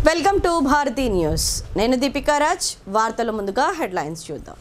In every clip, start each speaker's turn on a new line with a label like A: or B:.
A: welcome to Bharati news నేను దీపికా రాజ్ వార్తల ముందుగా హెడ్లైన్స్ చూద్దాం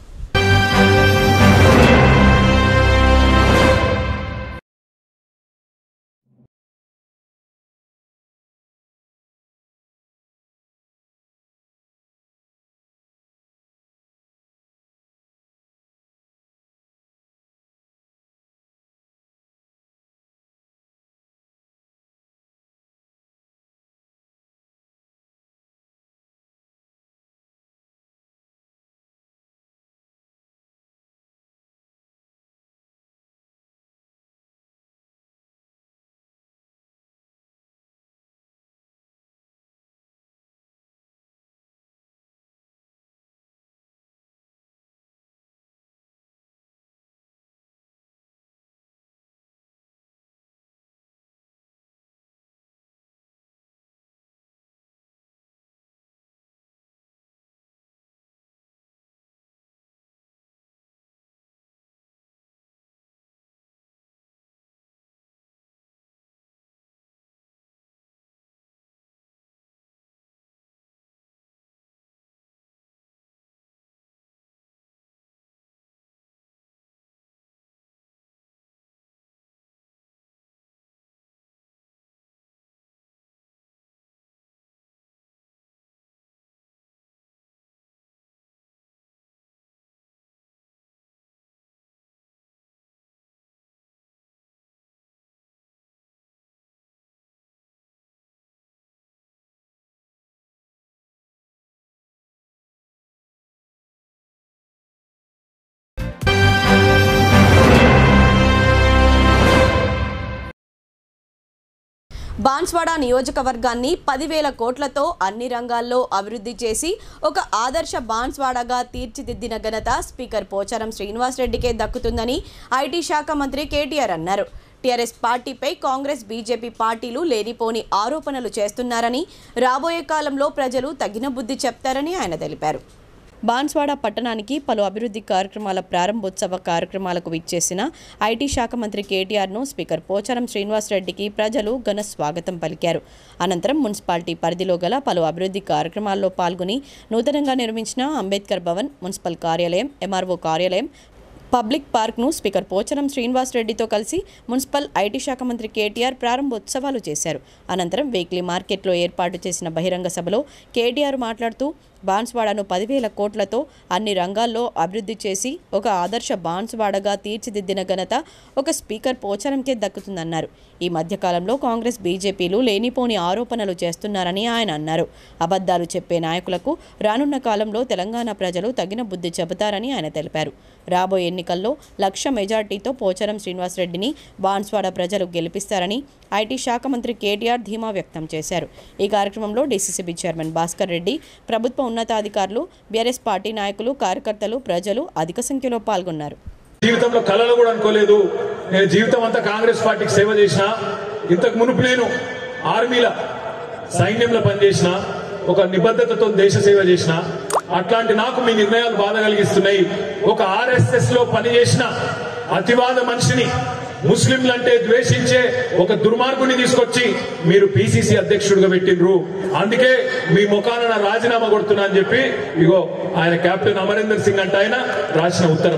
A: బాన్స్వాడ నియోజకవర్గాన్ని పదివేల కోట్లతో అన్ని రంగాల్లో అభివృద్ధి చేసి ఒక ఆదర్శ బాన్స్వాడగా తీర్చిదిద్దిన ఘనత స్పీకర్ పోచారం శ్రీనివాసరెడ్డికే దక్కుతుందని ఐటీ శాఖ మంత్రి కేటీఆర్ అన్నారు టీఆర్ఎస్ పార్టీపై కాంగ్రెస్ బీజేపీ పార్టీలు లేనిపోని ఆరోపణలు చేస్తున్నారని రాబోయే కాలంలో ప్రజలు తగిన బుద్ధి చెప్తారని ఆయన తెలిపారు బాన్స్వాడ పట్టణానికి పలు అభివృద్ధి కార్యక్రమాల ప్రారంభోత్సవ కార్యక్రమాలకు విచ్చేసిన ఐటీ శాఖ మంత్రి కేటీఆర్ను స్పీకర్ పోచారం శ్రీనివాసరెడ్డికి ప్రజలు ఘన స్వాగతం పలికారు అనంతరం మున్సిపాలిటీ పరిధిలో గల పలు అభివృద్ధి కార్యక్రమాల్లో పాల్గొని నూతనంగా నిర్మించిన అంబేద్కర్ భవన్ మున్సిపల్ కార్యాలయం ఎంఆర్ఓ కార్యాలయం పబ్లిక్ పార్క్ను స్పీకర్ పోచరం శ్రీనివాసరెడ్డితో కలిసి మున్సిపల్ ఐటీ శాఖ మంత్రి కేటీఆర్ ప్రారంభోత్సవాలు చేశారు అనంతరం వీక్లీ మార్కెట్లో ఏర్పాటు చేసిన బహిరంగ సభలో కేటీఆర్ మాట్లాడుతూ బాన్స్వాడను పదివేల కోట్లతో అన్ని రంగాల్లో అభివృద్ధి చేసి ఒక ఆదర్శ బాన్స్వాడగా తీర్చిదిద్దిన ఘనత ఒక స్పీకర్ పోచారంకే దక్కుతుందన్నారు ఈ మధ్యకాలంలో కాంగ్రెస్ బీజేపీలు లేనిపోని ఆరోపణలు చేస్తున్నారని ఆయన అన్నారు అబద్ధాలు చెప్పే నాయకులకు రానున్న కాలంలో తెలంగాణ ప్రజలు తగిన బుద్ధి చెబుతారని ఆయన తెలిపారు రాబోయే ఎన్నికల్లో లక్ష మెజార్టీతో పోచారం శ్రీనివాసరెడ్డిని బాన్స్వాడ ప్రజలు గెలిపిస్తారని ఐటీ శాఖ మంత్రి కేటీఆర్ ధీమా వ్యక్తం చేశారు ఈ కార్యక్రమంలో డీసీసీబీ చైర్మన్ భాస్కర్ రెడ్డి ప్రభుత్వ ఉన్నతాధికారులు బీఆర్ఎస్ పార్టీ నాయకులు కార్యకర్తలు ప్రజలు అధిక సంఖ్యలో పాల్గొన్నారు
B: జీవితంలో కళలు కూడా అనుకోలేదు నేను జీవితం అంతా కాంగ్రెస్ పార్టీకి సేవ చేసిన ఇంతకు మునుపు నేను ఆర్మీల సైన్యంలో పనిచేసిన ఒక నిబద్ధతతో దేశ సేవ చేసిన అట్లాంటి నాకు మీ నిర్ణయాలు బాధ కలిగిస్తున్నాయి ఒక ఆర్ఎస్ఎస్ లో పనిచేసిన అతివాద మనిషిని ముస్లింలంటే ద్వేషించే ఒక దుర్మార్గుని తీసుకొచ్చి మీరు పిసిసి అధ్యక్షుడిగా పెట్టిండ్రు అందుకే మీ ముఖాన రాజీనామా కొడుతున్నా అని చెప్పి ఇగో ఆయన కెప్టెన్ అమరేందర్ సింగ్ అంటే ఆయన రాసిన ఉత్తరం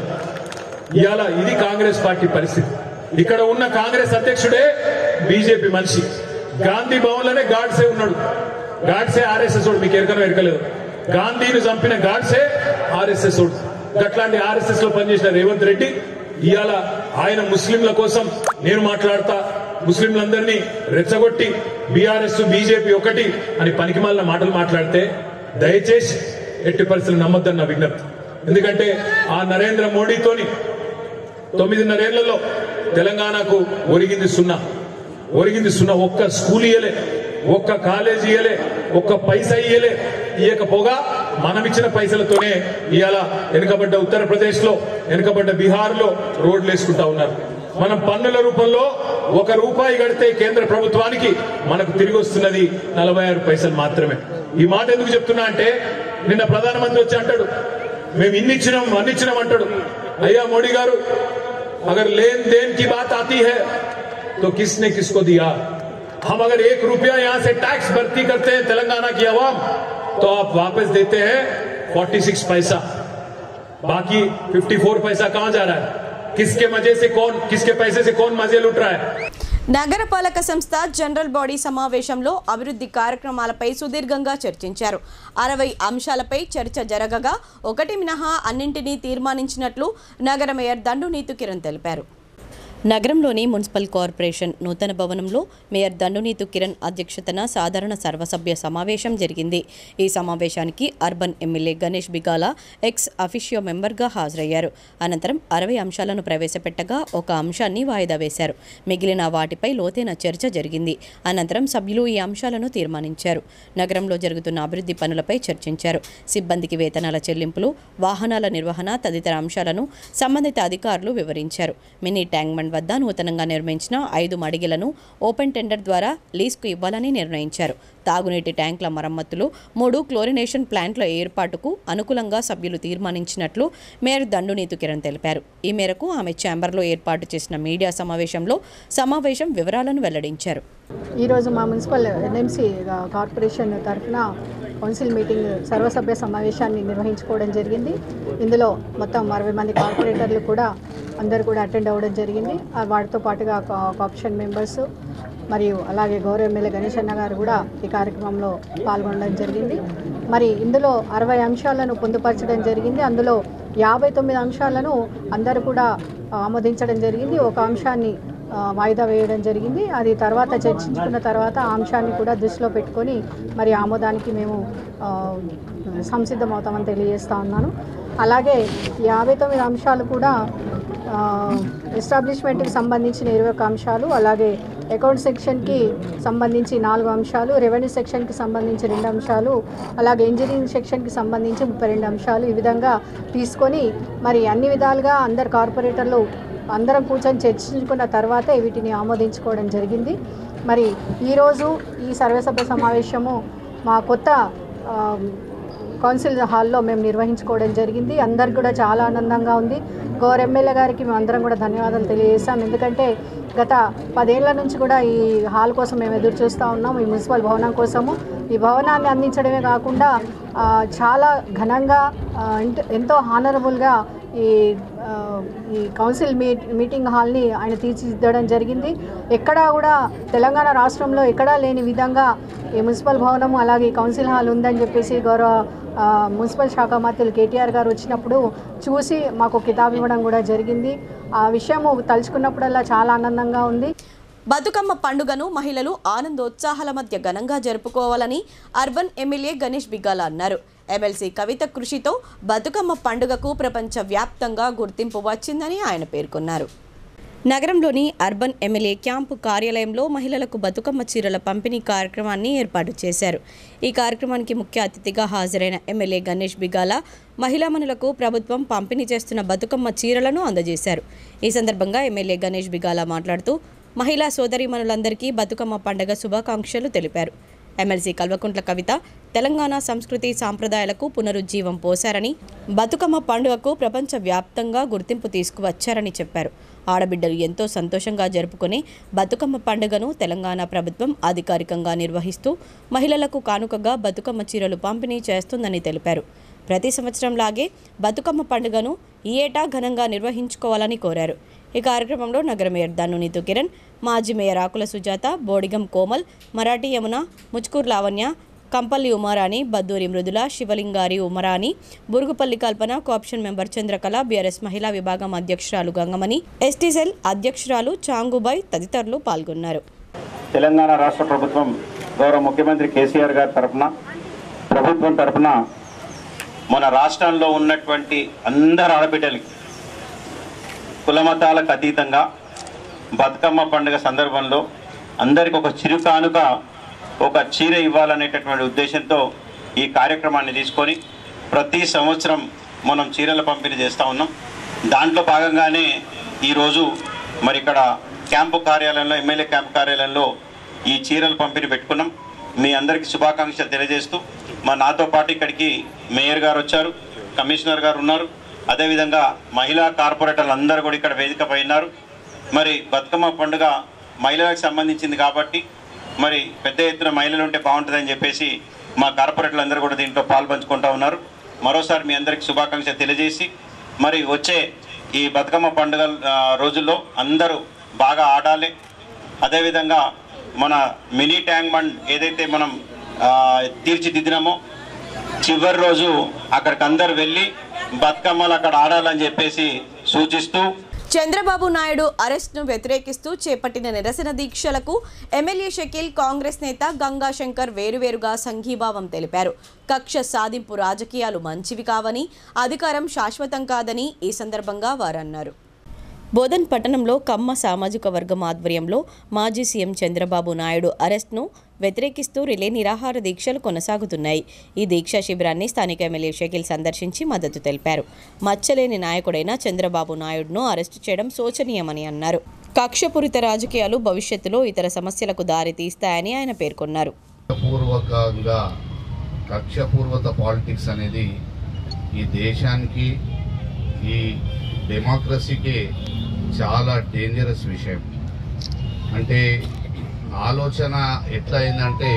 B: ఇవాళ ఇది కాంగ్రెస్ పార్టీ పరిస్థితి ఇక్కడ ఉన్న కాంగ్రెస్ అధ్యక్షుడే బీజేపీ మనిషి గాంధీ భవన్ లోనే గాడ్సే ఉన్నాడు గాడ్సే ఆర్ఎస్ఎస్ వాడు మీకు ఎరకనో ఎరకలేదు గాంధీని చంపిన గాడ్సే ఆర్ఎస్ఎస్ వాడు అట్లాంటి ఆర్ఎస్ఎస్ లో పనిచేసిన రేవంత్ రెడ్డి ఇవాళ ఆయన ముస్లింల కోసం నేను మాట్లాడతా ముస్లింలందరినీ రెచ్చగొట్టి బీఆర్ఎస్ బీజేపీ ఒకటి అని పనికిమాలిన మాటలు మాట్లాడితే దయచేసి ఎట్టి పరిస్థితులు నమ్మొద్దని నా విజ్ఞప్తి ఎందుకంటే ఆ నరేంద్ర మోడీతోని తొమ్మిదిన్నరేళ్లలో తెలంగాణకు ఒరిగింది సున్నా ఒరిగింది సున్నా ఒక్క స్కూల్ ఇయ్యలే ఒక్క కాలేజీ ఇయ్యలే ఒక్క పైసా ఇయ్యలే ఇయ్యకపోగా మనం ఇచ్చిన పైసలతోనే ఇవాళ వెనుకబడ్డ ఉత్తరప్రదేశ్ లో వెనుకబడ్డ బీహార్ లో రోడ్లు వేసుకుంటా ఉన్నారు మనం పన్నుల రూపంలో ఒక రూపాయి కడితే కేంద్ర ప్రభుత్వానికి మనకు తిరిగి వస్తున్నది నలభై ఆరు పైసలు మాత్రమే ఈ మాట ఎందుకు చెప్తున్నా అంటే నిన్న ప్రధానమంత్రి వచ్చి అంటాడు మేము ఇన్ని ఇచ్చినాం అన్ని ఇచ్చినాం అంటాడు అయ్యా మోడీ గారు అగర్ లేన్ దేన్ కి బాత్ ఆతీ హై तो किसने किसको दिया हम अगर एक रुपया यहां से टैक्स भर्ती करते हैं तेलंगाना की आवाम तो आप वापस देते हैं 46 पैसा बाकी 54 पैसा कहां जा रहा है किसके मजे से कौन किसके पैसे से कौन मजे लुट रहा है
A: నగరపాలక సంస్థ జనరల్ బాడీ సమావేశంలో అభివృద్ధి కార్యక్రమాలపై సుదీర్ఘంగా చర్చించారు అరవై అంశాలపై చర్చ జరగగా ఒకటి మినహా అన్నింటినీ తీర్మానించినట్లు నగర మేయర్ దండు నీతు కిరణ్ తెలిపారు నగరంలోని మున్సిపల్ కార్పొరేషన్ నూతన భవనంలో మేయర్ దండునీతు కిరణ్ అధ్యక్షతన సాధారణ సర్వసభ్య సమావేశం జరిగింది ఈ సమావేశానికి urban MLA Ganesh Bigala ex officio మెంబర్గా హాజరయ్యారు అనంతరం అరవై అంశాలను ప్రవేశపెట్టగా ఒక అంశాన్ని వాయిదా వేశారు మిగిలిన వాటిపై లోతైన చర్చ జరిగింది అనంతరం సభ్యులు ఈ అంశాలను తీర్మానించారు నగరంలో జరుగుతున్న అభివృద్ధి పనులపై చర్చించారు సిబ్బందికి వేతనాల చెల్లింపులు వాహనాల నిర్వహణ తదితర అంశాలను సంబంధిత అధికారులు వివరించారు మినీ ట్యాంక్ బండ్ వద్ద నూతనంగా నిర్మించిన ఐదు మడిగలను ఓపెన్ టెండర్ ద్వారా లీజుకు ఇవ్వాలని నిర్ణయించారు తాగునీటి ట్యాంకుల మరమ్మతులు మూడు క్లోరినేషన్ ప్లాంట్ల ఏర్పాటుకు అనుకూలంగా సభ్యులు తీర్మానించినట్లు మేయర్ దండునీతు కిరణ్ తెలిపారు ఈ మేరకు ఆమె ఛాంబర్లో ఏర్పాటు చేసిన మీడియా సమావేశంలో సమావేశం వివరాలను వెల్లడించారు
C: ఈరోజు మా మున్సిపల్ ఎన్ఎంసీ కార్పొరేషన్ తరఫున కౌన్సిల్ మీటింగ్ సర్వసభ్య సమావేశాన్ని నిర్వహించుకోవడం జరిగింది ఇందులో మొత్తం అరవై మంది కార్పొరేటర్లు కూడా అందరూ కూడా అటెండ్ అవ్వడం జరిగింది ఆ వాటితో పాటుగా కాప్షన్ మెంబర్స్ మరియు అలాగే గౌరవ ఎమ్మెల్యే గణేష్ అన్న గారు కూడా ఈ కార్యక్రమంలో పాల్గొనడం జరిగింది మరి ఇందులో అరవై అంశాలను పొందుపరచడం జరిగింది అందులో యాభై తొమ్మిది అంశాలను అందరూ కూడా ఆమోదించడం జరిగింది ఒక అంశాన్ని ఆ, వాయిదా వేయడం జరిగింది అది తర్వాత చర్చించుకున్న తర్వాత ఆ అంశాన్ని కూడా దృష్టిలో పెట్టుకొని మరి ఆమోదానికి మేము ఆ, సంసిద్ధమవుతామని తెలియజేస్తా ఉన్నాను అలాగే యాభై తొమ్మిది అంశాలు కూడా ఆ, ఎస్టాబ్లిష్మెంట్కి సంబంధించిన ఇరవై ఒక్క అంశాలు అలాగే అకౌంట్ సెక్షన్కి సంబంధించి నాలుగు అంశాలు రెవెన్యూ సెక్షన్కి సంబంధించి రెండు అంశాలు అలాగే ఇంజనీరింగ్ సెక్షన్కి సంబంధించి ముప్పై రెండు అంశాలు ఈ విధంగా తీసుకొని మరి అన్ని విధాలుగా అందరు కార్పొరేటర్లు అందరం కూర్చొని చర్చించుకున్న తర్వాతే వీటిని ఆమోదించుకోవడం జరిగింది మరి ఈరోజు ఈ సర్వసభ్య సమావేశము మా కొత్త ఆ, కౌన్సిల్ హాల్లో మేము నిర్వహించుకోవడం జరిగింది అందరికి కూడా చాలా ఆనందంగా ఉంది గౌరవ ఎమ్మెల్యే గారికి మేము అందరం కూడా ధన్యవాదాలు తెలియజేస్తాం ఎందుకంటే గత పదేళ్ల నుంచి కూడా ఈ హాల్ కోసం మేము ఎదురు చూస్తూ ఉన్నాం ఈ మున్సిపల్ భవనం కోసము ఈ భవనాన్ని అందించడమే కాకుండా ఆ, చాలా ఘనంగా ఆ, ఎంతో- ఎంతో హానరబుల్గా ఈ ఆ, ఈ కౌన్సిల్ మీట్ మీటింగ్ హాల్ని ఆయన తీర్చిదిద్దడం జరిగింది ఎక్కడా కూడా తెలంగాణ రాష్ట్రంలో ఎక్కడా లేని విధంగా ఈ మున్సిపల్ భవనము అలాగే ఈ కౌన్సిల్ హాల్ ఉందని చెప్పేసి గౌరవ ఆ, మున్సిపల్ శాఖ మంత్రులు కేటీఆర్ గారు వచ్చినప్పుడు చూసి మాకు కితాబ్ ఇవ్వడం కూడా జరిగింది ఆ విషయము తలుచుకున్నప్పుడల్లా చాలా ఆనందంగా ఉంది
A: బతుకమ్మ పండుగను మహిళలు ఆనందోత్సాహాల మధ్య ఘనంగా జరుపుకోవాలని అర్బన్ ఎమ్మెల్యే గణేష్ బిగాల అన్నారు ఎమ్మెల్సీ కవిత కృషితో బతుకమ్మ పండుగకు ప్రపంచ వ్యాప్తంగా గుర్తింపు వచ్చిందని ఆయన పేర్కొన్నారు నగరంలోని అర్బన్ ఎమ్మెల్యే క్యాంపు కార్యాలయంలో మహిళలకు బతుకమ్మ చీరల పంపిణీ కార్యక్రమాన్ని ఏర్పాటు చేశారు ఈ కార్యక్రమానికి ముఖ్య అతిథిగా హాజరైన ఎమ్మెల్యే గణేష్ బిగాల మహిళామణులకు ప్రభుత్వం పంపిణీ చేస్తున్న బతుకమ్మ చీరలను అందజేశారు ఈ సందర్భంగా ఎమ్మెల్యే గణేష్ బిగాల మాట్లాడుతూ మహిళా సోదరీమణులందరికీ బతుకమ్మ పండుగ శుభాకాంక్షలు తెలిపారు ఎమ్మెల్సీ కల్వకుంట్ల కవిత తెలంగాణ సంస్కృతి సాంప్రదాయాలకు పునరుజ్జీవం పోశారని బతుకమ్మ పండుగకు ప్రపంచ వ్యాప్తంగా గుర్తింపు తీసుకువచ్చారని చెప్పారు ఆడబిడ్డలు ఎంతో సంతోషంగా జరుపుకునే బతుకమ్మ పండుగను తెలంగాణ ప్రభుత్వం అధికారికంగా నిర్వహిస్తూ మహిళలకు కానుకగా బతుకమ్మ చీరలు పంపిణీ చేస్తుందని తెలిపారు ప్రతి సంవత్సరంలాగే బతుకమ్మ పండుగను ఈ ఏటా ఘనంగా నిర్వహించుకోవాలని కోరారు ఈ కార్యక్రమంలో నగర మేయర్ దన్నునీతు కిరణ్ మాజీ mayor Akula Sujatha Bodigam Komal Marathi Yamuna Muchkur Lavanya Kampalli Umarani Badduri Mrudula Shivalingari Umarani Burugupalli Kalpana cooption member Chandrakala BRS మహిళా విభాగం అధ్యక్షురాలు గంగమణి ఎస్టీసెల్ అధ్యక్షురాలు చాంగుబాయ్ తదితరులు పాల్గొన్నారు
D: తెలంగాణ రాష్ట్ర ప్రభుత్వం గౌరవ ముఖ్యమంత్రి కేసీఆర్ గారి తరఫున ప్రభుత్వం తరఫున మన రాష్ట్రంలో ఉన్నటువంటి అందరు ఆడబిడ్డలకి కులమతాలకు అతీతంగా బతుకమ్మ పండుగ సందర్భంలో అందరికి ఒక చిరు కానుక ఒక చీర ఇవ్వాలనేటటువంటి ఉద్దేశంతో ఈ కార్యక్రమాన్ని తీసుకొని ప్రతి సంవత్సరం మనం చీరల పంపిణీ చేస్తూ ఉన్నాం దాంట్లో భాగంగానే ఈరోజు మరి ఇక్కడ క్యాంపు కార్యాలయంలో ఎమ్మెల్యే క్యాంపు కార్యాలయంలో ఈ చీరల పంపిణీ పెట్టుకున్నాం మీ అందరికీ శుభాకాంక్షలు తెలియజేస్తూ మా నాతో పాటు ఇక్కడికి మేయర్ గారు వచ్చారు కమిషనర్ గారు ఉన్నారు అదేవిధంగా మహిళా కార్పొరేటర్లు అందరూ కూడా ఇక్కడ వేదికపై ఉన్నారు మరి బతుకమ్మ పండుగ మహిళలకు సంబంధించింది కాబట్టి మరి పెద్ద ఎత్తున మహిళలు ఉంటే బాగుంటుందని చెప్పేసి మా కార్పొరేట్లు అందరూ కూడా దీంట్లో పాల్పంచుకుంటా ఉన్నారు మరోసారి మీ అందరికి శుభాకాంక్షలు తెలియజేసి మరి వచ్చే ఈ బతుకమ్మ పండుగ ఆ, రోజుల్లో అందరూ బాగా ఆడాలి అదేవిధంగా మన మినీ ట్యాంక్ బండ్ ఏదైతే మనం ఆ, తీర్చిదిద్దినామో చివరి రోజు అక్కడికి అందరు వెళ్ళి బతుకమ్మలు అక్కడ ఆడాలని చెప్పేసి సూచిస్తూ
A: చంద్రబాబు నాయుడు అరెస్ట్ను వ్యతిరేకిస్తూ చేపట్టిన నిరసన దీక్షలకు ఎమ్మెల్యే షకీల్ కాంగ్రెస్ నేత గంగాశంకర్ వేరువేరుగా సంఘీభావం తెలిపారు కక్ష సాధింపు రాజకీయాలు మంచివి కావని అధికారం శాశ్వతం కాదని ఈ సందర్భంగా వారు అన్నారు బోధన్ పట్టణంలో కమ్మ సామాజిక వర్గం ఆధ్వర్యంలో మాజీ సీఎం చంద్రబాబు నాయుడు అరెస్ట్ను వ్యతిరేకిస్తూ రిలే నిరాహార దీక్షలు కొనసాగుతున్నాయి ఈ దీక్షా శిబిరాన్ని స్థానిక ఎమ్మెల్యే షకీల్ సందర్శించి మద్దతు తెలిపారు మచ్చలేని నాయకుడైన చంద్రబాబు నాయుడును అరెస్టు చేయడం శోచనీయమని అన్నారు కక్షపూరిత రాజకీయాలు భవిష్యత్తులో ఇతర సమస్యలకు దారి తీస్తాయని ఆయన పేర్కొన్నారు
E: పూర్వకంగా కక్షపూర్వక పాలిటిక్స్ అనేది ఈ దేశానికి ఈ డెమోక్రసీకి చాలా డేంజరస్ విషయం అంటే ఆలోచన ఎట్లా అయిందంటే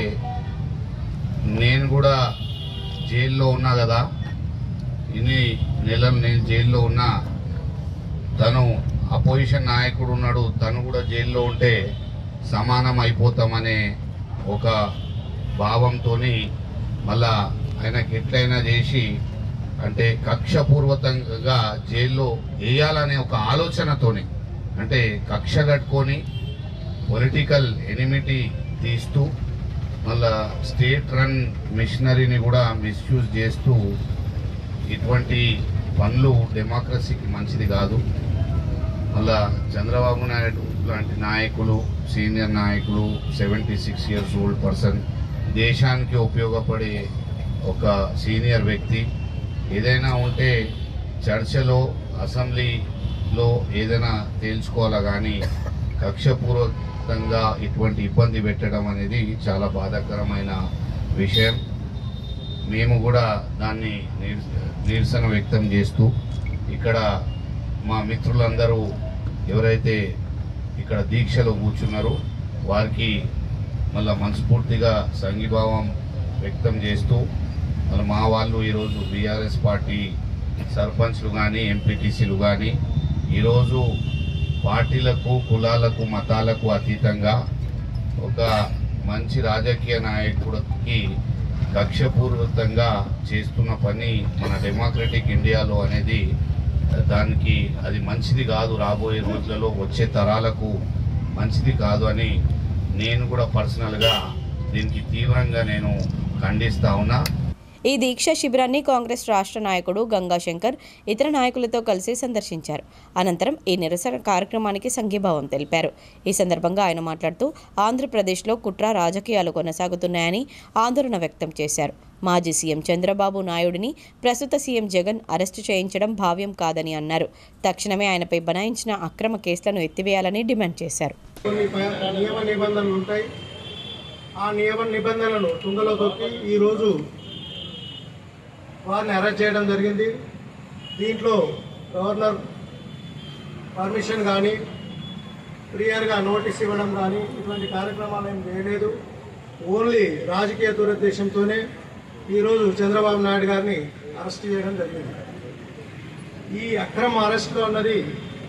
E: నేను కూడా జైల్లో ఉన్నా కదా ఇన్ని నెలలు నేను జైల్లో ఉన్నా తను అపోజిషన్ నాయకుడు ఉన్నాడు తను కూడా జైల్లో ఉంటే సమానం అయిపోతామనే ఒక భావంతో మళ్ళా ఆయనకి ఎట్లయినా చేసి అంటే కక్షపూర్వకంగా జైల్లో వేయాలనే ఒక ఆలోచనతోని అంటే కక్ష కట్టుకొని పొలిటికల్ ఎనిమిటీ తీస్తూ మళ్ళా స్టేట్ రన్ మిషనరీని కూడా మిస్యూజ్ చేస్తూ ఇటువంటి పనులు డెమోక్రసీకి మంచిది కాదు మళ్ళా చంద్రబాబు నాయుడు లాంటి నాయకులు సీనియర్ నాయకులు seventy six years old person దేశానికి ఉపయోగపడే ఒక సీనియర్ వ్యక్తి ఏదైనా ఉంటే చర్చలో అసెంబ్లీలో ఏదైనా తేల్చుకోవాలా కానీ కక్షపూర్వకంగా ఇటువంటి ఇబ్బంది పెట్టడం అనేది చాలా బాధాకరమైన విషయం మేము కూడా దాన్ని నిర్- నిరసన వ్యక్తం చేస్తూ ఇక్కడ మా మిత్రులందరూ ఎవరైతే ఇక్కడ దీక్షలో కూర్చున్నారో వారికి మళ్ళా మనస్ఫూర్తిగా సంఘీభావం వ్యక్తం చేస్తూ మళ్ళీ మా వాళ్ళు ఈరోజు బీఆర్ఎస్ పార్టీ సర్పంచ్లు కానీ ఎంపీటీసీలు కానీ ఈరోజు పార్టీలకు కులాలకు మతాలకు అతీతంగా ఒక మంచి రాజకీయ నాయకుడికి కక్షపూర్వకంగా చేస్తున్న పని మన డెమోక్రటిక్ ఇండియాలో అనేది దానికి అది మంచిది కాదు రాబోయే రోజులలో వచ్చే తరాలకు మంచిది కాదు అని నేను కూడా పర్సనల్గా దీనికి తీవ్రంగా నేను ఖండిస్తా ఉన్నా
A: ఈ దీక్షా శిబిరాన్ని కాంగ్రెస్ రాష్ట్ర నాయకుడు గంగాశంకర్ ఇతర నాయకులతో కలిసి సందర్శించారు అనంతరం ఈ నిరసన కార్యక్రమానికి సంఘీభావం తెలిపారు ఈ సందర్భంగా ఆయన మాట్లాడుతూ ఆంధ్రప్రదేశ్లో కుట్ర రాజకీయాలు కొనసాగుతున్నాయని ఆందోళన వ్యక్తం చేశారు మాజీ సీఎం చంద్రబాబు నాయుడిని ప్రస్తుత సీఎం జగన్ అరెస్టు చేయించడం భావ్యం కాదని అన్నారు తక్షణమే ఆయనపై బనాయించిన అక్రమ కేసులను ఎత్తివేయాలని డిమాండ్ చేశారు
F: కొన్ని ప- నియమ నిబంధనలు ఉంటాయి ఆ నియమ నిబంధనలను తుంగలో తొక్కి ఈరోజు వారిని అరెస్ట్ చేయడం జరిగింది దీంట్లో గవర్నర్ పర్మిషన్ కానీ క్లియర్గా నోటీస్ ఇవ్వడం కానీ ఇటువంటి కార్యక్రమాలు ఏం చేయలేదు ఓన్లీ రాజకీయ దురుద్దేశంతోనే ఈరోజు చంద్రబాబు నాయుడు గారిని అరెస్ట్ చేయడం జరిగింది ఈ అక్రమ అరెస్టు అన్నది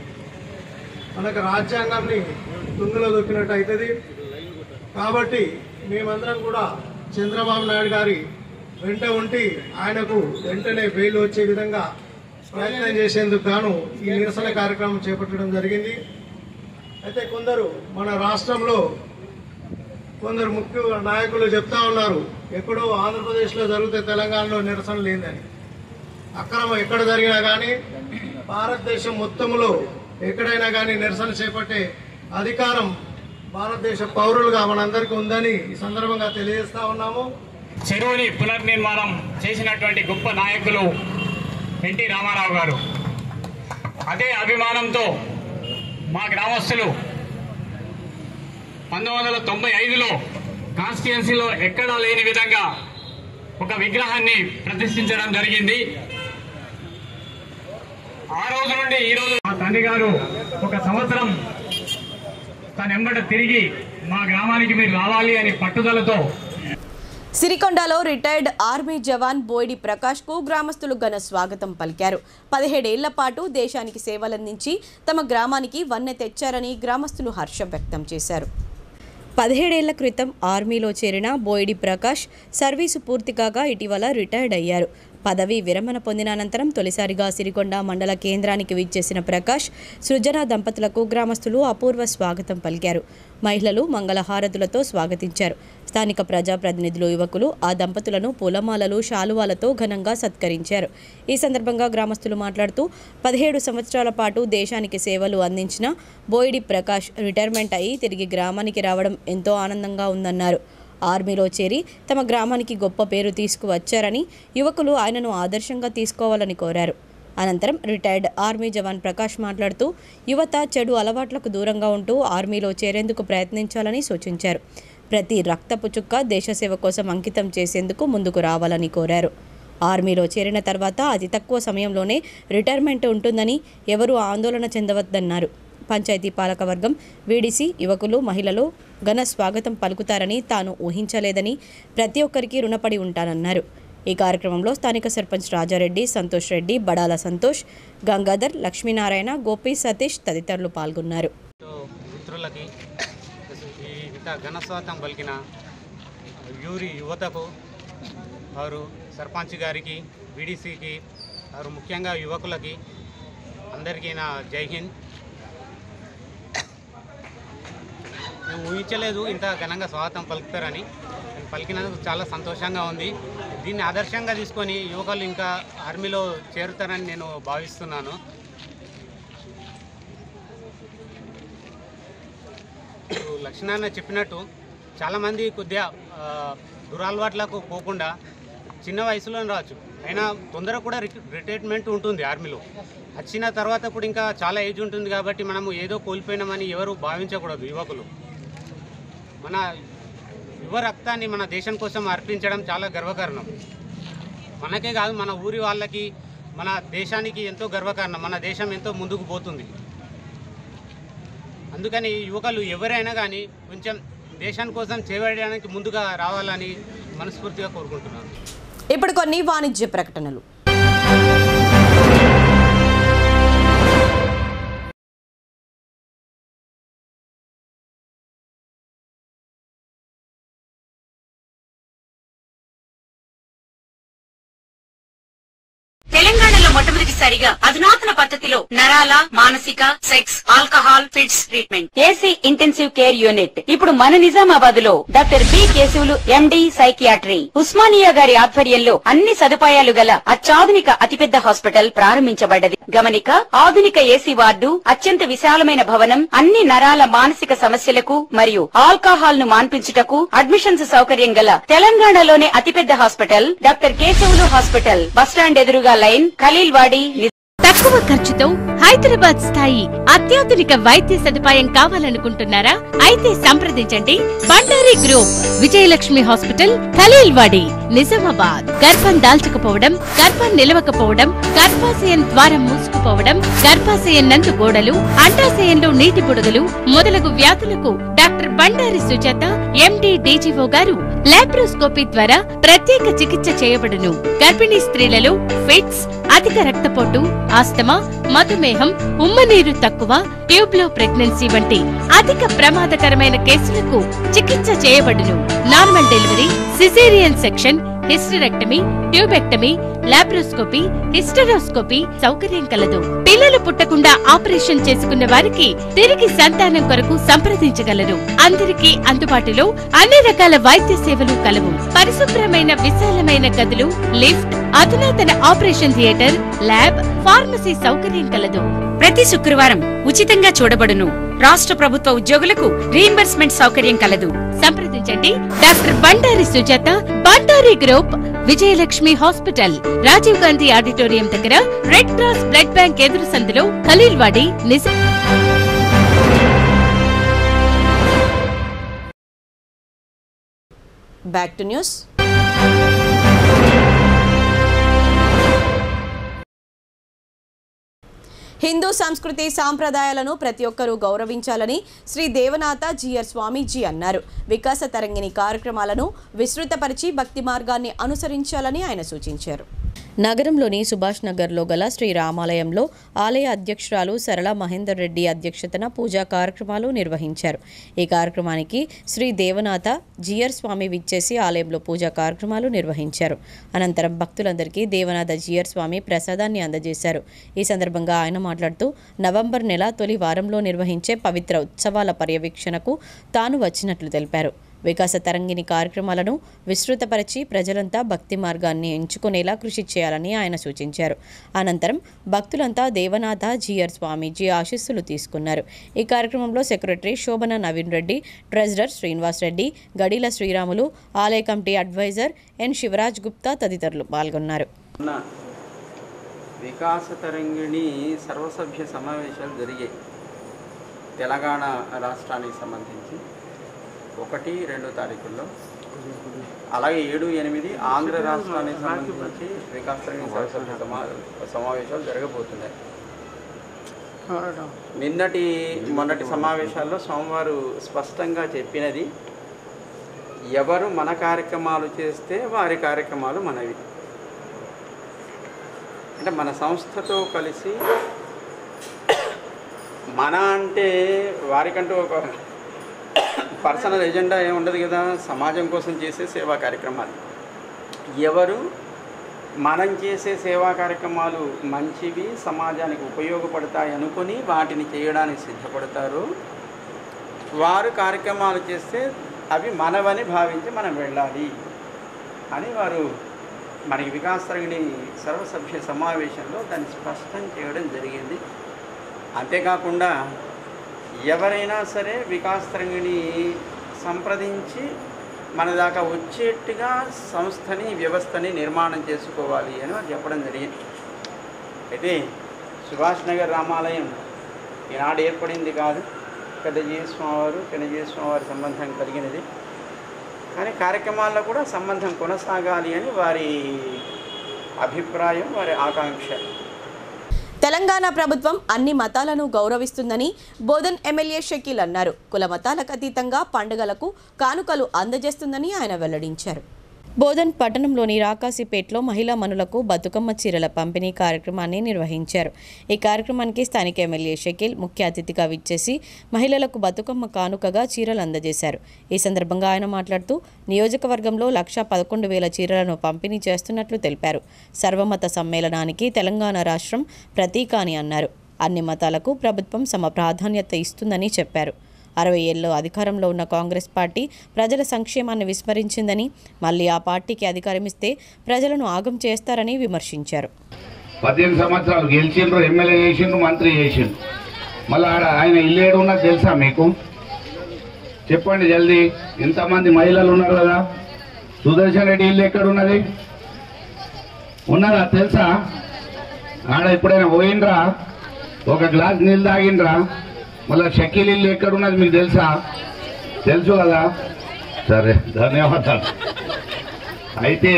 F: మనకు రాజ్యాంగాన్ని తుంగలో దొక్కినట్టు అవుతుంది కాబట్టి మేమందరం కూడా చంద్రబాబు నాయుడు గారి వెంట ఉండి ఆయనకు వెంటనే బెయిల్ వచ్చే విధంగా ప్రయత్నం చేసేందుకు గాను ఈ నిరసన కార్యక్రమం చేపట్టడం జరిగింది అయితే కొందరు మన రాష్ట్రంలో కొందరు ముఖ్య నాయకులు చెప్తా ఉన్నారు ఎక్కడో ఆంధ్రప్రదేశ్లో జరిగితే తెలంగాణలో నిరసన లేదని అక్రమం ఎక్కడ జరిగినా కానీ భారతదేశం మొత్తంలో ఎక్కడైనా కానీ నిరసన చేపట్టే అధికారం భారతదేశ పౌరులుగా మనందరికీ ఉందని ఈ సందర్భంగా తెలియజేస్తా ఉన్నాము
G: చెరువుని పునర్నిర్మాణం చేసినటువంటి గొప్ప నాయకులు ఎన్టీ రామారావు గారు అదే అభిమానంతో మా గ్రామస్తులు పంతొమ్మిది వందల తొంభై ఐదులో కాన్స్టిట్యున్సీలో ఎక్కడా లేని విధంగా ఒక విగ్రహాన్ని ప్రతిష్ఠించడం జరిగింది ఆ రోజు నుండి ఈ రోజు మా తండ్రి గారు ఒక సంవత్సరం తన ఎంబట తిరిగి మా గ్రామానికి మీరు రావాలి అని పట్టుదలతో
A: సిరికొండలో రిటైర్డ్ ఆర్మీ జవాన్ బోయిడి ప్రకాష్ కు గ్రామస్తులు ఘన స్వాగతం పలికారు పదిహేడేళ్ల పాటు దేశానికి సేవలందించి తమ గ్రామానికి వన్నె తెచ్చారని గ్రామస్తులు హర్షం వ్యక్తం చేశారు పదిహేడేళ్ల క్రితం ఆర్మీలో చేరిన బోయిడి ప్రకాష్ సర్వీసు పూర్తి కాగా ఇటీవల రిటైర్డ్ అయ్యారు పదవి విరమణ పొందిన అనంతరం తొలిసారిగా సిరికొండ మండల కేంద్రానికి విచ్చేసిన ప్రకాష్ సృజన దంపతులకు గ్రామస్తులు అపూర్వ స్వాగతం పలికారు మహిళలు మంగళహారతులతో స్వాగతించారు స్థానిక ప్రజాప్రతినిధులు యువకులు ఆ దంపతులను పూలమాలలు శాలువాలతో ఘనంగా సత్కరించారు ఈ సందర్భంగా గ్రామస్తులు మాట్లాడుతూ పదిహేడు సంవత్సరాల పాటు దేశానికి సేవలు అందించిన బోయిడి ప్రకాష్ రిటైర్మెంట్ అయి తిరిగి గ్రామానికి రావడం ఎంతో ఆనందంగా ఉందన్నారు ఆర్మీలో చేరి తమ గ్రామానికి గొప్ప పేరు తీసుకువచ్చారని యువకులు ఆయనను ఆదర్శంగా తీసుకోవాలని కోరారు అనంతరం రిటైర్డ్ ఆర్మీ జవాన్ ప్రకాష్ మాట్లాడుతూ యువత చెడు అలవాట్లకు దూరంగా ఉంటూ ఆర్మీలో చేరేందుకు ప్రయత్నించాలని సూచించారు ప్రతి రక్తపు చుక్క దేశసేవ కోసం అంకితం చేసేందుకు ముందుకు రావాలని కోరారు ఆర్మీలో చేరిన తర్వాత అతి తక్కువ సమయంలోనే రిటైర్మెంట్ ఉంటుందని ఎవరూ ఆందోళన చెందవద్దన్నారు పంచాయతీ పాలకవర్గం వీడిసి యువకులు మహిళలు ఘన స్వాగతం పలుకుతారని తాను ఊహించలేదని ప్రతి ఒక్కరికి రుణపడి ఉంటానన్నారు ఈ కార్యక్రమంలో స్థానిక సర్పంచ్ రాజారెడ్డి సంతోష్ రెడ్డి బడాల సంతోష్ గంగాధర్ లక్ష్మీనారాయణ గోపి సతీష్ తదితరులు పాల్గొన్నారు
H: మిత్రులకి ఈ ఇంత ఘనస్వాతం పలికిన యూరి యువతకు వారు సర్పంచ్ గారికి బీడీసీకి వారు ముఖ్యంగా యువకులకి అందరికీ నా జై హింద్ నేను ఊహించలేదు ఇంత ఘనంగా స్వాగతం పలుకుతారని నేను పలికినందుకు చాలా సంతోషంగా ఉంది దీన్ని ఆదర్శంగా తీసుకొని యువకులు ఇంకా ఆర్మీలో చేరుతారని నేను భావిస్తున్నాను ఇప్పుడు లక్ష్మణ చెప్పినట్టు చాలామంది కొద్దిగా ఆ, దురలవాట్లకు పోకుండా చిన్న వయసులో రావచ్చు అయినా తొందర కూడా రిట- రిటైర్మెంట్ ఉంటుంది ఆర్మీలో వచ్చిన తర్వాత కూడా ఇంకా చాలా ఏజ్ ఉంటుంది కాబట్టి మనము ఏదో కోల్పోయినామని ఎవరు భావించకూడదు యువకులు మన యువ రక్తాన్ని మన దేశం కోసం అర్పించడం చాలా గర్వకారణం మనకే కాదు మన ఊరి వాళ్ళకి మన దేశానికి ఎంతో గర్వకారణం మన దేశం ఎంతో ముందుకు పోతుంది అందుకని యువకులు ఎవరైనా కానీ కొంచెం దేశాని కోసం చేపట్టడానికి ముందుగా రావాలని మనస్ఫూర్తిగా కోరుకుంటున్నాను
A: ఇప్పుడు కొన్ని వాణిజ్య ప్రకటనలు
I: తెలంగాణలో మొట్టమొదటిసారిగా అధునాతన పద్ధతిలో నరాల మానసిక sex alcohol fits treatment AC intensive care unit ఇప్పుడు మన నిజామాబాద్ లో doctor B Keshavulu MD psychiatry Osmania గారి ఆధ్వర్యంలో అన్ని సదుపాయాలు గల అత్యాధునిక అతిపెద్ద హాస్పిటల్ ప్రారంభించబడ్డది గమనిక ఆధునిక ఏసీ వార్డు అత్యంత విశాలమైన భవనం అన్ని నరాల మానసిక సమస్యలకు మరియు ఆల్కహాల్ ను మాన్పించుటకు అడ్మిషన్స్ సౌకర్యం గల తెలంగాణలోనే అతిపెద్ద hospital doctor Keshavulu hospital bus stand ఎదురుగా లైన్ ఖలీల్వాడి
J: తక్కువ ఖర్చుతో హైదరాబాద్ స్థాయి అత్యాధునిక వైద్య సదుపాయం కావాలనుకుంటున్నారా అయితే సంప్రదించండి బండారి గ్రూప్ విజయలక్ష్మి హాస్పిటల్ ఖలీల్వాడి నిజామాబాద్ గర్భం దాల్చకపోవడం గర్భం నిలవకపోవడం గర్భాశయం ద్వారం మూసుకుపోవడం గర్భాశయం నందు గోడలు అండాశయంలో నీటి బుడగలు మొదలగు వ్యాధులకు doctor Bandari Sujatha MD DGO గారు లాప్రోస్కోపీ ద్వారా ప్రత్యేక చికిత్స చేయబడును గర్భిణీ స్త్రీలలో ఫిట్స్ అధిక రక్తపోటు ఆస్తమా మధుమేహం ఉమ్మనీరు తక్కువ ట్యూబ్లో ప్రెగ్నెన్సీ వంటి అధిక ప్రమాదకరమైన కేసులకు చికిత్స చేయబడును normal delivery caesarean section hysterectomy tubectomy laparoscopy hysteroscopy సౌకర్యం కలదు పిల్లలు పుట్టకుండా ఆపరేషన్ చేసుకున్న వారికి తిరిగి సంతానం కొరకు సంప్రదించగలరు అందరికీ అందుబాటులో అన్ని రకాల వైద్య సేవలు కలవు పరిశుభ్రమైన విశాలమైన గదులు లిఫ్ట్ అధునాతన ఆపరేషన్ థియేటర్ ల్యాబ్ ఫార్మసీ సౌకర్యం కలదు
I: ప్రతి శుక్రవారం ఉచితంగా చూడబడును రాష్ట్ర ప్రభుత్వ ఉద్యోగులకు రీయింబర్స్మెంట్ సౌకర్యం కలదు
J: సంప్రదించండి doctor Bandari Sujatha Bandari group Vijayalakshmi hospital Rajiv Gandhi auditorium దగ్గర రెడ్ క్రాస్ బ్లడ్ బ్యాంక్ ఎదురు సందులో Khaleelwadi Nizam
A: back to news Hindu సంస్కృతి సాంప్రదాయాలను ప్రతి ఒక్కరూ గౌరవించాలని శ్రీ దేవనాథ జిఆర్ స్వామీజీ అన్నారు వికాస తరంగిణి కార్యక్రమాలను విస్తృతపరిచి భక్తి మార్గాన్ని అనుసరించాలని ఆయన సూచించారు నగరంలోని సుభాష్ నగర్లో గల శ్రీ రామాలయంలో ఆలయ అధ్యక్షురాలు సరళ మహేందర్ రెడ్డి అధ్యక్షతన పూజా కార్యక్రమాలు నిర్వహించారు ఈ కార్యక్రమానికి శ్రీ దేవనాథ జియర్ స్వామి విచ్చేసి ఆలయంలో పూజా కార్యక్రమాలు నిర్వహించారు అనంతరం భక్తులందరికీ దేవనాథ జియర్ స్వామి ప్రసాదాన్ని అందజేశారు ఈ సందర్భంగా ఆయన మాట్లాడుతూ నవంబర్ నెల తొలి వారంలో నిర్వహించే పవిత్ర ఉత్సవాల పర్యవేక్షణకు తాను వచ్చినట్లు తెలిపారు వికాస తరంగిణి కార్యక్రమాలను విస్తృతపరిచి ప్రజలంతా భక్తి మార్గాన్ని ఎంచుకునేలా కృషి చేయాలని ఆయన సూచించారు అనంతరం భక్తులంతా దేవనాథ జిఆర్ స్వామీజీ ఆశీస్సులు తీసుకున్నారు ఈ కార్యక్రమంలో సెక్రటరీ శోభన నవీన్ రెడ్డి ట్రెజరర్ శ్రీనివాస్ రెడ్డి గడీల శ్రీరాములు ఆలయ committee advisor N Shivaraj Gupta తదితరులు పాల్గొన్నారు
K: ఉన్న వికాస తరంగిణి సర్వసభ్య సమావేశాలు జరిగాయి తెలంగాణ రాష్ట్రానికి సంబంధించి ఒకటి రెండు తారీఖుల్లో అలాగే ఏడు ఎనిమిది ఆంధ్ర రాష్ట్రానికి సంబంధించి వికాస తరంగిణి సర్వసభ్య సమా సమావేశాలు జరగబోతున్నాయి నిన్నటి మొన్నటి సమావేశాల్లో సోమవారు స్పష్టంగా చెప్పినది ఎవరు మన కార్యక్రమాలు చేస్తే వారి కార్యక్రమాలు మనవి అంటే మన సంస్థతో కలిసి మన అంటే వారికంటూ ఒక పర్సనల్ ఎజెండా ఏమి ఉండదు కదా సమాజం కోసం చేసే సేవా కార్యక్రమాలు ఎవరు మనం చేసే సేవా కార్యక్రమాలు మంచివి సమాజానికి ఉపయోగపడతాయి అనుకుని వాటిని చేయడానికి సిద్ధపడతారు వారు కార్యక్రమాలు చేస్తే అవి మనవని భావించి మనం వెళ్ళాలి అని వారు మనకి వికాస్ తరగని సర్వసభ్య సమావేశంలో దాన్ని స్పష్టం చేయడం జరిగింది అంతేకాకుండా ఎవరైనా సరే వికాస్ తరంగిణి సంప్రదించి మన దాకా వచ్చేట్టుగా సంస్థని వ్యవస్థని నిర్మాణం చేసుకోవాలి అని వారు చెప్పడం జరిగింది అయితే సుభాష్ నగర్ రామాలయం ఈనాడు ఏర్పడింది కాదు పెద్దజీ స్వామివారు పెనజీ స్వామివారి సంబంధం కలిగినది కానీ కార్యక్రమాల్లో కూడా సంబంధం కొనసాగాలి అని వారి అభిప్రాయం వారి ఆకాంక్ష
A: తెలంగాణ ప్రభుత్వం అన్ని మతాలను గౌరవిస్తుందని బోధన్ ఎమ్మెల్యే షకీల్ అన్నారు కుల మతాలకు అతీతంగా పండుగలకు కానుకలు అందజేస్తుందని ఆయన వెల్లడించారు బోధన్ పట్టణంలోని రాకాసిపేట్లో మహిళా మనులకు బతుకమ్మ చీరల పంపిణీ కార్యక్రమాన్ని నిర్వహించారు ఈ కార్యక్రమానికి స్థానిక ఎమ్మెల్యే షకీల్ ముఖ్య అతిథిగా విచ్చేసి మహిళలకు బతుకమ్మ కానుకగా చీరలు అందజేశారు ఈ సందర్భంగా ఆయన మాట్లాడుతూ నియోజకవర్గంలో లక్ష పదకొండు వేల చీరలను పంపిణీ చేస్తున్నట్లు తెలిపారు సర్వమత సమ్మేళనానికి తెలంగాణ రాష్ట్రం ప్రతీక అని అన్నారు అన్ని మతాలకు ప్రభుత్వం సమ ప్రాధాన్యత ఇస్తుందని చెప్పారు అరవై ఏళ్ళలో అధికారంలో ఉన్న కాంగ్రెస్ పార్టీ ప్రజల సంక్షేమాన్ని విస్మరించిందని మళ్ళీ ఆ పార్టీకి అధికారం ఇస్తే ప్రజలను ఆగం చేస్తారని విమర్శించారు
E: పద్దెనిమిది సంవత్సరాలు గెలిచిండ్రు ఎమ్మెల్యే చేసిండ్రు మంత్రి చేసిండ్రు మళ్ళీ ఆడ ఆయన ఇల్లు ఏడు ఉన్నది తెలుసా మీకు చెప్పండి జల్దీ ఇంతమంది మహిళలు ఉన్నారు కదా సుదర్శన్ రెడ్డి ఇల్లు ఎక్కడ ఉన్నది ఉన్నదా తెలుసా ఆడ ఎప్పుడైనా పోయిండ్రా ఒక గ్లాస్ నీళ్ళు తాగిండ్రా మళ్ళీ షకీల్ ఇల్లు ఎక్కడ ఉన్నది మీకు తెలుసా తెలుసు కదా సరే ధన్యవాదాలు అయితే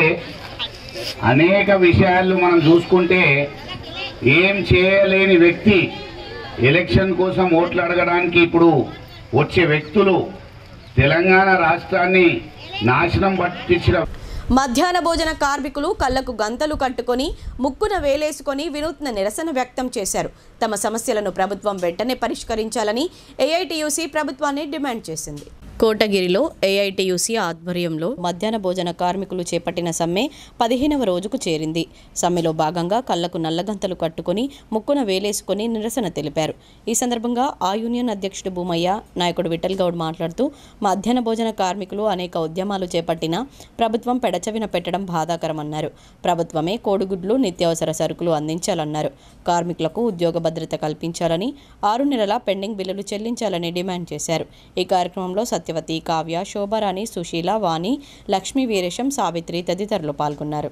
E: అనేక విషయాలు మనం చూసుకుంటే ఏం చేయలేని వ్యక్తి ఎలక్షన్ కోసం ఓట్లు అడగడానికి ఇప్పుడు వచ్చే వ్యక్తులు తెలంగాణ రాష్ట్రాన్ని నాశనం పట్టించిన
A: మధ్యాహ్న భోజన కార్మికులు కళ్లకు గంతలు కట్టుకొని ముక్కున వేలేసుకొని వినూత్న నిరసన వ్యక్తం చేశారు తమ సమస్యలను ప్రభుత్వం వెంటనే పరిష్కరించాలని ఏఐటియుసి ప్రభుత్వాన్ని డిమాండ్ చేసింది కోటగిరిలో ఏఐటియుసి ఆధ్వర్యంలో మధ్యాహ్న భోజన కార్మికులు చేపట్టిన సమ్మె పదిహేనవ రోజుకు చేరింది సమ్మెలో భాగంగా కళ్లకు నల్లగంతలు కట్టుకొని ముక్కున వేలేసుకొని నిరసన తెలిపారు ఈ సందర్భంగా ఆ యూనియన్ అధ్యక్షుడు భూమయ్య నాయకుడు విఠల్ గౌడ్ మాట్లాడుతూ మధ్యాహ్న భోజన కార్మికులు అనేక ఉద్యమాలు చేపట్టినా ప్రభుత్వం పెడచవిన పెట్టడం బాధాకరమన్నారు ప్రభుత్వమే కోడిగుడ్లు నిత్యావసర సరుకులు అందించాలన్నారు కార్మికులకు ఉద్యోగ భద్రత కల్పించాలని ఆరు నెలల పెండింగ్ బిల్లులు చెల్లించాలని డిమాండ్ చేశారు ఈ కార్యక్రమంలో సత్యవతి కావ్య శోభారాణి సుశీల వాణి లక్ష్మీ వీరేశం సావిత్రి తదితరులు పాల్గొన్నారు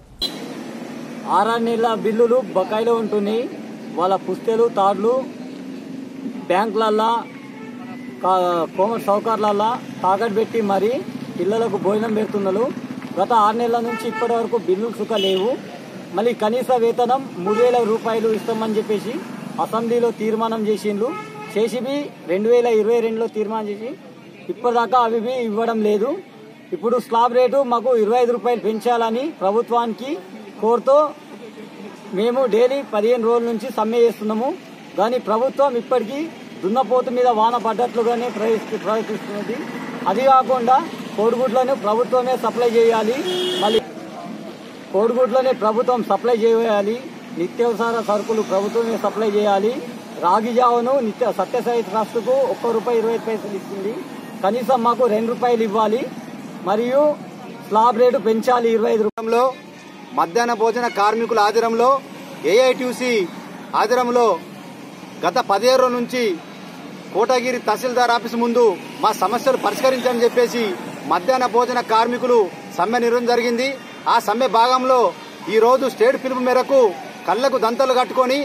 L: ఆరారు నెలల బిల్లులు బకాయిలో ఉంటున్నాయి వాళ్ళ పుస్తెలు తాడ్లు బ్యాంకులల్లా కోమర్ సౌకర్యాలల్లా తాకట్టు పెట్టి మరి పిల్లలకు భోజనం పెడుతున్నారు గత ఆరు నెలల నుంచి ఇప్పటి వరకు బిల్లులు సుఖ లేవు మళ్ళీ కనీస వేతనం మూడు వేల రూపాయలు ఇస్తామని చెప్పేసి అసెంబ్లీలో తీర్మానం చేసిండ్రు చేసివి రెండు వేల ఇరవై రెండులో తీర్మానం చేసి ఇప్పటిదాకా అవి ఇవి ఇవ్వడం లేదు ఇప్పుడు స్లాబ్ రేటు మాకు ఇరవై ఐదు రూపాయలు పెంచాలని ప్రభుత్వానికి కోరుతూ మేము డైలీ పదిహేను రోజుల నుంచి సమ్మె చేస్తున్నాము కానీ ప్రభుత్వం ఇప్పటికీ దున్నపోతు మీద వాన పడ్డట్లుగానే ప్రయత్ని ప్రయత్నిస్తున్నది అది కాకుండా కోడిగుడ్లను ప్రభుత్వమే సప్లై చేయాలి మళ్ళీ కోడిగుడ్లని ప్రభుత్వం సప్లై చేయాలి నిత్యావసర సరుకులు ప్రభుత్వమే సప్లై చేయాలి రాగి జావను నిత్య సత్యసాయి ట్రస్ట్కు ఒక్క రూపాయి ఇరవై ఐదు పైసలు ఇస్తుంది కనీసం మాకు రెండు రూపాయలు ఇవ్వాలి మరియు స్లాబ్ రేటు పెంచాలి ఇరవై ఐదు
M: లో మధ్యాహ్న భోజన కార్మికుల ఆధ్వర్యంలో ఏఐటీసీ ఆధ్వర్యంలో గత పదిహేను రోజుల నుంచి కోటగిరి తహసీల్దార్ ఆఫీస్ ముందు మా సమస్యలు పరిష్కరించని చెప్పేసి మధ్యాహ్న భోజన కార్మికులు సమ్మె నిర్వహణ జరిగింది ఆ సమ్మె భాగంలో ఈ రోజు స్టేట్ పిలుపు మేరకు కళ్లకు దంతలు కట్టుకొని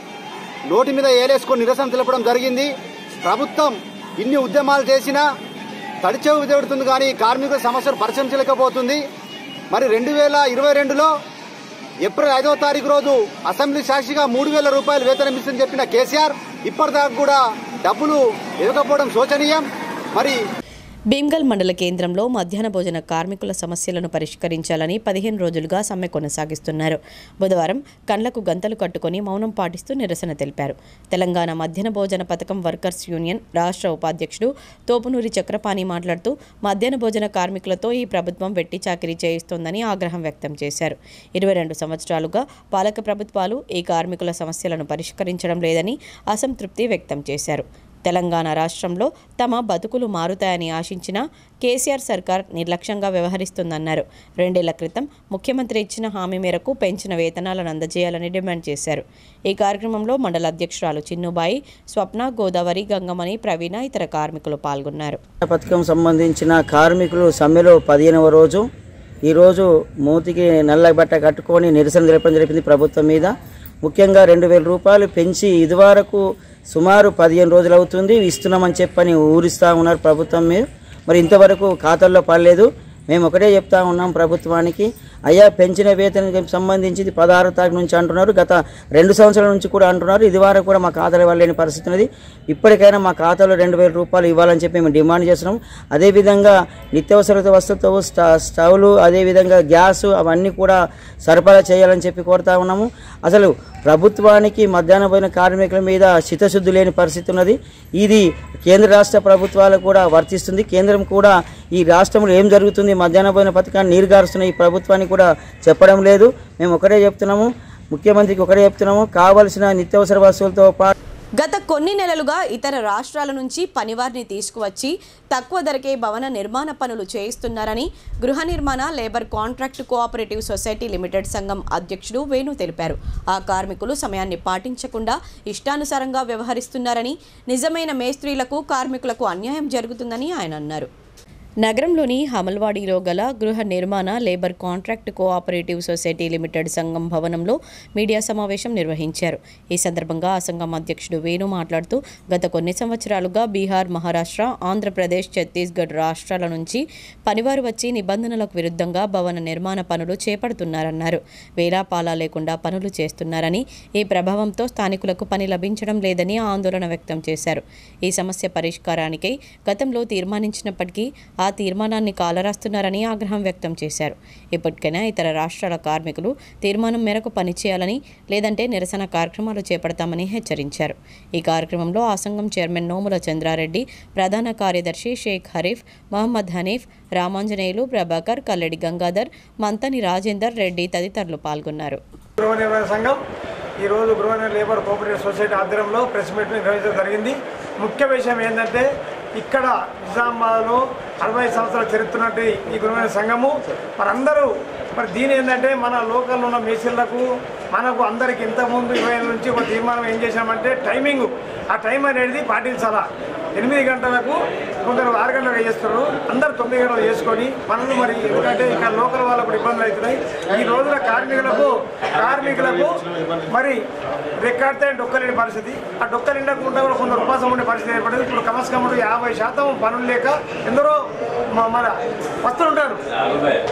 M: నోటి మీద ఏలేసుకొని నిరసన తెలపడం జరిగింది ప్రభుత్వం ఇన్ని ఉద్యమాలు చేసినా తడిచేవు విదవుడుతుంది కానీ కార్మికుల సమస్యలు పరిశీలించలేకపోతుంది మరి రెండు వేల ఇరవై రెండులో ఏప్రిల్ ఐదవ తారీఖు రోజు అసెంబ్లీ సాక్షిగా మూడు వేల రూపాయలు వేతనం ఇస్తుందని చెప్పిన కేసీఆర్ ఇప్పటిదాకా కూడా డబ్బులు ఇవ్వకపోవడం శోచనీయం మరి
A: భీమ్గల్ మండల కేంద్రంలో మధ్యాహ్న భోజన కార్మికుల సమస్యలను పరిష్కరించాలని పదిహేను రోజులుగా సమ్మె కొనసాగిస్తున్నారు బుధవారం కండ్లకు గంతలు కట్టుకొని మౌనం పాటిస్తూ నిరసన తెలిపారు తెలంగాణ మధ్యాహ్న భోజన పథకం వర్కర్స్ యూనియన్ రాష్ట్ర ఉపాధ్యక్షుడు తోపునూరి చక్రపాణి మాట్లాడుతూ మధ్యాహ్న భోజన కార్మికులతో ఈ ప్రభుత్వం వెట్టి చాకిరీ చేయిస్తోందని ఆగ్రహం వ్యక్తం చేశారు ఇరవై రెండు సంవత్సరాలుగా పాలక ప్రభుత్వాలు ఈ కార్మికుల సమస్యలను పరిష్కరించడం లేదని అసంతృప్తి వ్యక్తం చేశారు తెలంగాణ రాష్ట్రంలో తమ బతుకులు మారుతాయని ఆశించిన కేసీఆర్ సర్కార్ నిర్లక్ష్యంగా వ్యవహరిస్తుందన్నారు రెండేళ్ల క్రితం ముఖ్యమంత్రి ఇచ్చిన హామీ మేరకు పెంచిన వేతనాలను అందజేయాలని డిమాండ్ చేశారు ఈ కార్యక్రమంలో మండల అధ్యక్షురాలు చిన్నుబాయి స్వప్న గోదావరి గంగమణి ప్రవీణ ఇతర కార్మికులు పాల్గొన్నారు
N: పథకం సంబంధించిన కార్మికులు సమ్మెలో పదిహేనవ రోజు ఈరోజు మూతికి నల్ల బట్ట కట్టుకొని నిరసన తెలపడం జరిపింది ప్రభుత్వం మీద ముఖ్యంగా రెండు వేల రూపాయలు పెంచి ఇదివరకు సుమారు పదిహేను రోజులు అవుతుంది ఇస్తున్నామని చెప్పని ఊరిస్తూ ఉన్నారు ప్రభుత్వం మీద మరి ఇంతవరకు ఖాతాల్లో పడలేదు మేము ఒకటే చెప్తా ఉన్నాం ప్రభుత్వానికి అయ్యా పెంచిన వేతనానికి సంబంధించి పదహారు తారీఖు నుంచి అంటున్నారు గత రెండు సంవత్సరాల నుంచి కూడా అంటున్నారు ఇది వరకు కూడా మా ఖాతాలో ఇవ్వలేని పరిస్థితి ఉన్నది ఇప్పటికైనా మా ఖాతాలో రెండు వేల రూపాయలు ఇవ్వాలని చెప్పి మేము డిమాండ్ చేస్తున్నాం అదేవిధంగా నిత్యావసర వస్తువులతో స్ట స్టవ్లు అదేవిధంగా గ్యాస్ అవన్నీ కూడా సరఫరా చేయాలని చెప్పి కోరుతా ఉన్నాము అసలు ప్రభుత్వానికి మధ్యాహ్న భోజన కార్మికుల మీద చిత్తశుద్ధి లేని పరిస్థితి ఉన్నది ఇది కేంద్ర రాష్ట్ర ప్రభుత్వాలు కూడా వర్తిస్తుంది కేంద్రం కూడా ఈ రాష్ట్రంలో ఏం జరుగుతుంది మధ్యాహ్న భోజన పథకాన్ని నీరుగారుస్తున్న ఈ ప్రభుత్వానికి కూడా చెప్పడం లేదు మేము ఒకటే చెప్తున్నాము ముఖ్యమంత్రికి ఒకటే చెప్తున్నాము కావలసిన నిత్యావసర వస్తువులతో పాటు
A: గత కొన్ని నెలలుగా ఇతర రాష్ట్రాల నుంచి పనివారిని తీసుకువచ్చి తక్కువ ధరకే భవన నిర్మాణ పనులు చేయిస్తున్నారని గృహ నిర్మాణ labour contract cooperative society limited సంఘం అధ్యక్షుడు వేణు తెలిపారు ఆ కార్మికులు సమయాన్ని పాటించకుండా ఇష్టానుసారంగా వ్యవహరిస్తున్నారని నిజమైన మేస్త్రీలకు కార్మికులకు అన్యాయం జరుగుతుందని ఆయన అన్నారు నగరంలోని హమల్వాడిలో గల గృహ నిర్మాణ labour contract cooperative society limited సంఘం భవనంలో మీడియా సమావేశం నిర్వహించారు ఈ సందర్భంగా ఆ సంఘం అధ్యక్షుడు వేణు మాట్లాడుతూ గత కొన్ని సంవత్సరాలుగా బీహార్ మహారాష్ట్ర ఆంధ్రప్రదేశ్ ఛత్తీస్గఢ్ రాష్ట్రాల నుంచి పనివారు వచ్చి నిబంధనలకు విరుద్ధంగా భవన నిర్మాణ పనులు చేపడుతున్నారన్నారు వేలాపాలా లేకుండా పనులు చేస్తున్నారని ఈ ప్రభావంతో స్థానికులకు పని లభించడం లేదని ఆందోళన వ్యక్తం చేశారు ఈ సమస్య పరిష్కారానికై గతంలో తీర్మానించినప్పటికీ ఆ తీర్మానాన్ని కాలరాస్తున్నారని ఆగ్రహం వ్యక్తం చేశారు ఇప్పటికైనా ఇతర రాష్ట్రాల కార్మికులు తీర్మానం మేరకు పనిచేయాలని లేదంటే నిరసన కార్యక్రమాలు చేపడతామని హెచ్చరించారు ఈ కార్యక్రమంలో ఆ సంఘం చైర్మన్ నోముల చంద్రారెడ్డి ప్రధాన కార్యదర్శి షేక్ హరీఫ్ మహమ్మద్ హనీఫ్ రామాంజనేయులు ప్రభాకర్ కల్లెడి గంగాధర్ మంతని రాజేందర్ రెడ్డి తదితరులు పాల్గొన్నారు
O: గృహ నిర్మాణ సంఘం ఈరోజు గృహ లేబర్ కోఆపరేటివ్ సొసైటీ ఆధ్వర్యంలో ప్రెస్ మీట్ నిర్వహించడం జరిగింది ముఖ్య విషయం ఏంటంటే ఇక్కడ నిజామాబాద్లో అరవై సంవత్సరాల చరిత్ర ఉన్నట్టు ఈ గృహ సంఘము మరందరూ మరి దీని ఏంటంటే మన లోకల్లో ఉన్న మేసీలకు మనకు అందరికి ఇంతకుముందు ఇరవై ఏళ్ళ నుంచి ఒక తీర్మానం ఏం చేశామంటే టైమింగ్ ఆ టైం అనేది పాటించాలా ఎనిమిది గంటలకు కొందరు ఆరు గంటలకు చేస్తారు అందరు తొమ్మిది గంటలు చేసుకొని పనులు మరి ఎందుకంటే ఇక్కడ లోకల్ వాళ్ళకు ఇబ్బందులు అవుతున్నాయి ఈ రోజున కార్మికులకు కార్మికులకు మరి రెక్కాడితే డొక్కలేని పరిస్థితి ఆ డొక్క నిండకుండా కూడా కొందరు ఉపాసం ఉండే పరిస్థితి ఏర్పడింది ఇప్పుడు కమస్కముడు యాభై శాతం పనులు లేక ఎందరో మ- మన వస్తులు ఉంటారు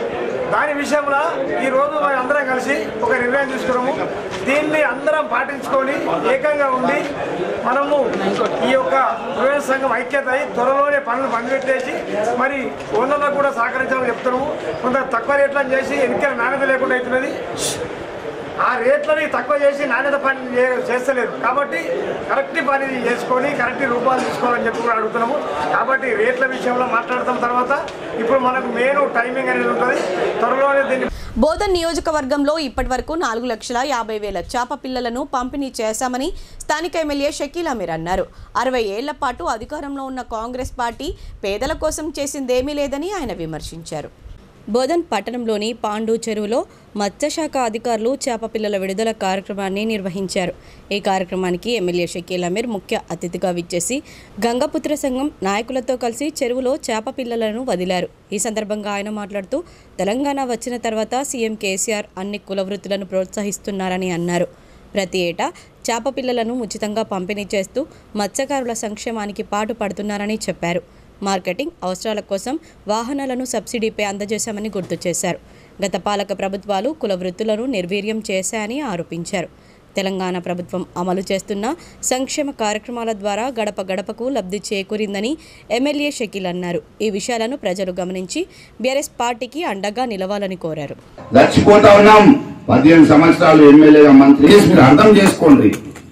O: దాని విషయంలో ఈ రోజు మనం అందరం కలిసి ఒక నిర్ణయం తీసుకున్నాము దీన్ని అందరం పాటించుకొని ఏకంగా ఉండి మనము ఈ యొక్క గృహ సంఘం ఐక్యత అయి త్వరలోనే పనులు పనిపెట్టేసి మరి ఓనర్లకు కూడా సహకరించాలని చెప్తున్నాము కొంత తక్కువ రేట్లను చేసి ఎన్నికల నాణ్యత లేకుండా అవుతున్నది ఆ రేట్లని తక్కువ చేసి నాణ్యత పని చే- చేస్తలేదు కాబట్టి కరెక్ట్ పని చేసుకొని కరెక్ట్ రూపాయలు తీసుకోవాలని చెప్పి కూడా అడుగుతున్నాము కాబట్టి రేట్ల విషయంలో మాట్లాడతాం తర్వాత ఇప్పుడు మనకు మెయిన్ టైమింగ్ అనేది ఉంటుంది త్వరలోనే దీన్ని
A: బోధన్ నియోజకవర్గంలో ఇప్పటివరకు నాలుగు లక్షల యాభై వేల చేప పిల్లలను పంపిణీ చేశామని స్థానిక ఎమ్మెల్యే షకీల్ అమీర్ అన్నారు అరవై ఏళ్ల పాటు అధికారంలో ఉన్న కాంగ్రెస్ పార్టీ పేదల కోసం చేసిందేమీ లేదని ఆయన విమర్శించారు బోధన్ పట్టణంలోని పాండు చెరువులో మత్స్యశాఖ అధికారులు చేప పిల్లల విడుదల కార్యక్రమాన్ని నిర్వహించారు ఈ కార్యక్రమానికి ఎమ్మెల్యే షకీల్ అమీర్ ముఖ్య అతిథిగా విచ్చేసి గంగపుత్ర సంఘం నాయకులతో కలిసి చెరువులో చేప పిల్లలను వదిలారు ఈ సందర్భంగా ఆయన మాట్లాడుతూ తెలంగాణ వచ్చిన తర్వాత సీఎం కేసీఆర్ అన్ని కుల వృత్తులను ప్రోత్సహిస్తున్నారని అన్నారు ప్రతి ఏటా చేప పిల్లలను ఉచితంగా పంపిణీ చేస్తూ మత్స్యకారుల సంక్షేమానికి పాటు పడుతున్నారని చెప్పారు మార్కెటింగ్ అవసరాల కోసం వాహనాలను సబ్సిడీపై అందజేశామని గుర్తు చేశారు గత పాలక ప్రభుత్వాలు కుల వృత్తులను నిర్వీర్యం చేశాయని ఆరోపించారు తెలంగాణ ప్రభుత్వం అమలు చేస్తున్న సంక్షేమ కార్యక్రమాల ద్వారా గడప గడపకు లబ్ధి చేకూరిందని ఎమ్మెల్యే షకీల్ అన్నారు ఈ విషయాలను ప్రజలు గమనించి బీఆర్ఎస్ పార్టీకి అండగా నిలవాలని కోరారు
E: చచ్చిపోతా ఉన్నాం పదిహేను సంవత్సరాలు ఎమ్మెల్యేగా మంత్రి చేసి మీరు అర్థం చేసుకోండి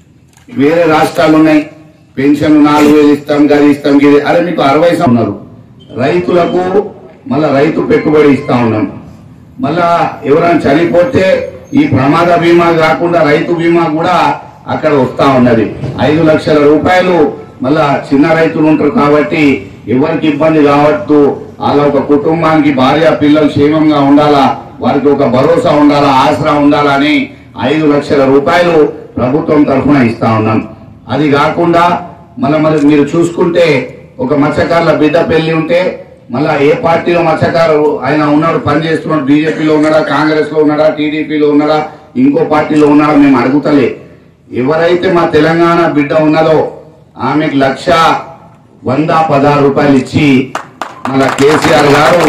E: వేరే రాష్ట్రాలు ఉన్నాయి పెన్షన్ నాలుగు వేలు ఇస్తాం గది ఇస్తాం గిది అరే మీకు అరవై సం- ఉన్నారు రైతులకు మళ్ళా రైతు పెట్టుబడి ఇస్తా ఉన్నాం మళ్ళా ఎవరైనా చనిపోతే ఈ ప్రమాద బీమా కాకుండా రైతు బీమా కూడా అక్కడ వస్తా ఉన్నది ఐదు లక్షల రూపాయలు మళ్ళా చిన్న రైతులు ఉంటారు కాబట్టి ఎవరికి ఇబ్బంది కావద్దు వాళ్ళ ఒక కుటుంబానికి భార్య పిల్లలు క్షేమంగా ఉండాలా వారికి ఒక భరోసా ఉండాలా ఆసరా ఉండాలా అని ఐదు లక్షల రూపాయలు ప్రభుత్వం తరఫున ఇస్తా ఉన్నాం అది కాకుండా మళ్ళీ మరి మీరు చూసుకుంటే ఒక మత్స్యకారుల బిడ్డ పెళ్లి ఉంటే మళ్ళా ఏ పార్టీలో మత్స్యకారు ఆయన ఉన్నాడు పని చేస్తున్నాడు బీజేపీలో ఉన్నాడా కాంగ్రెస్ లో ఉన్నాడా టీడీపీలో ఉన్నాడా ఇంకో పార్టీలో ఉన్నాడా మేము అడుగుతలే ఎవరైతే మా తెలంగాణ బిడ్డ ఉన్నదో ఆమెకు లక్ష వంద పదహారు రూపాయలు ఇచ్చి మళ్ళా కేసీఆర్ గారు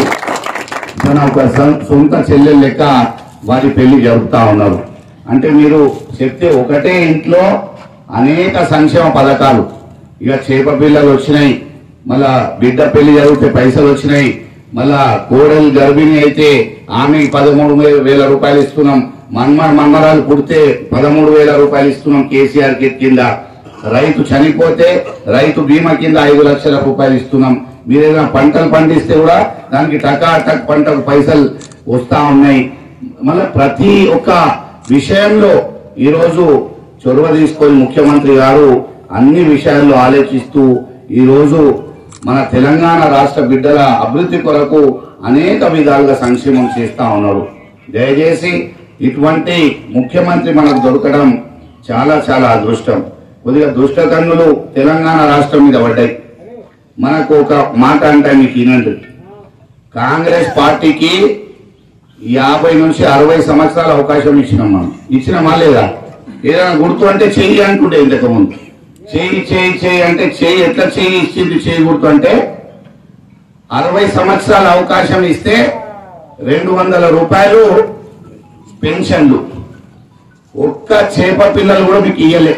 E: తన ఒక సొం- సొంత చెల్లెలు లెక్క వారి పెళ్లి జరుపుతా ఉన్నారు అంటే మీరు చెప్తే ఒకటే ఇంట్లో అనేక సంక్షేమ పథకాలు ఇక చేప పిల్లలు వచ్చినాయి మళ్ళా బిడ్డ పెళ్లి జరిగితే పైసలు వచ్చినాయి మళ్ళా కోడలు గర్భిణి అయితే ఆమెకి పదమూడు వే- వేల రూపాయలు ఇస్తున్నాం మన్మ మన్మరాలు పుడితే పదమూడు వేల రూపాయలు ఇస్తున్నాం కేసీఆర్ కిట్ కింద రైతు చనిపోతే రైతు బీమా కింద ఐదు లక్షల రూపాయలు ఇస్తున్నాం మీరు ఏదైనా పంటలు పండిస్తే కూడా దానికి టకా టక్ పంటకు పైసలు వస్తా ఉన్నాయి మళ్ళీ ప్రతి ఒక్క విషయంలో ఈరోజు చొరవ తీసుకొని ముఖ్యమంత్రి గారు అన్ని విషయాల్లో ఆలోచిస్తూ ఈరోజు మన తెలంగాణ రాష్ట్ర బిడ్డల అభివృద్ధి కొరకు అనేక విధాలుగా సంక్షేమం చేస్తా ఉన్నారు దయచేసి ఇటువంటి ముఖ్యమంత్రి మనకు దొరకడం చాలా చాలా అదృష్టం కొద్దిగా దుష్ట కన్నులు తెలంగాణ రాష్ట్రం మీద పడ్డాయి మనకు ఒక మాట అంటే మీకు వినండి కాంగ్రెస్ పార్టీకి యాభై నుంచి అరవై సంవత్సరాల అవకాశం ఇచ్చినాం మనం ఇచ్చినామా లేదా ఏదైనా గుర్తు అంటే చెయ్యి అంటుండే ఇంతకు ముందు చెయ్యి చెయ్యి చెయ్యి అంటే చెయ్యి ఎట్లా చెయ్యి ఇచ్చింది చెయ్యి గుర్తు అంటే అరవై సంవత్సరాల అవకాశం ఇస్తే రెండు వందల రూపాయలు పెన్షన్లు ఒక్క చేప పిల్లలు కూడా మీకు ఇయ్యలే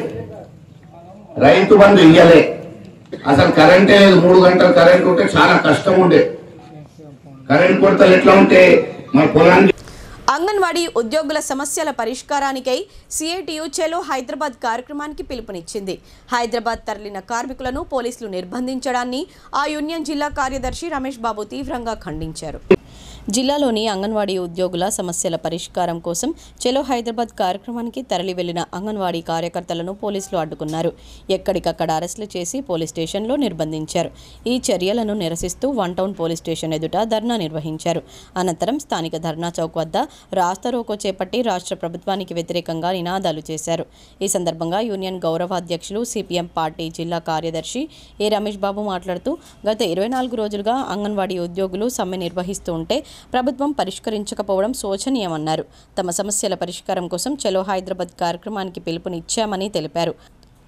E: రైతు బంధు ఇయ్యలే అసలు కరెంటే లేదు మూడు గంటలు కరెంట్ ఉంటే చాలా కష్టం ఉండే కరెంట్ కొరతలు ఎట్లా ఉంటే మన పొలానికి
A: అంగన్వాడీ ఉద్యోగుల సమస్యల పరిష్కారానికై సిఐటియు చెలో హైదరాబాద్ కార్యక్రమానికి పిలుపునిచ్చింది హైదరాబాద్ తరలిన కార్మికులను పోలీసులు నిర్బంధించడాన్ని ఆ యూనియన్ జిల్లా కార్యదర్శి రమేష్ బాబు తీవ్రంగా ఖండించారు జిల్లాలోని అంగన్వాడీ ఉద్యోగుల సమస్యల పరిష్కారం కోసం చెలో హైదరాబాద్ కార్యక్రమానికి తరలి వెళ్లిన అంగన్వాడీ కార్యకర్తలను పోలీసులు అడ్డుకున్నారు ఎక్కడికక్కడ అరెస్టులు చేసి పోలీస్ స్టేషన్లో నిర్బంధించారు ఈ చర్యలను నిరసిస్తూ వన్ టౌన్ పోలీస్ స్టేషన్ ఎదుట ధర్నా నిర్వహించారు అనంతరం స్థానిక ధర్నా చౌక్ వద్ద రాస్తారోకో చేపట్టి రాష్ట్ర ప్రభుత్వానికి వ్యతిరేకంగా నినాదాలు చేశారు ఈ సందర్భంగా యూనియన్ గౌరవాధ్యక్షులు సిపిఎం పార్టీ జిల్లా కార్యదర్శి ఏ రమేష్ బాబు మాట్లాడుతూ గత ఇరవై నాలుగు రోజులుగా అంగన్వాడీ ఉద్యోగులు సమ్మె నిర్వహిస్తూ ఉంటే ప్రభుత్వం పరిష్కరించకపోవడం శోచనీయమన్నారు తమ సమస్యల పరిష్కారం కోసం చలో హైదరాబాద్ కార్యక్రమానికి పిలుపునిచ్చామని తెలిపారు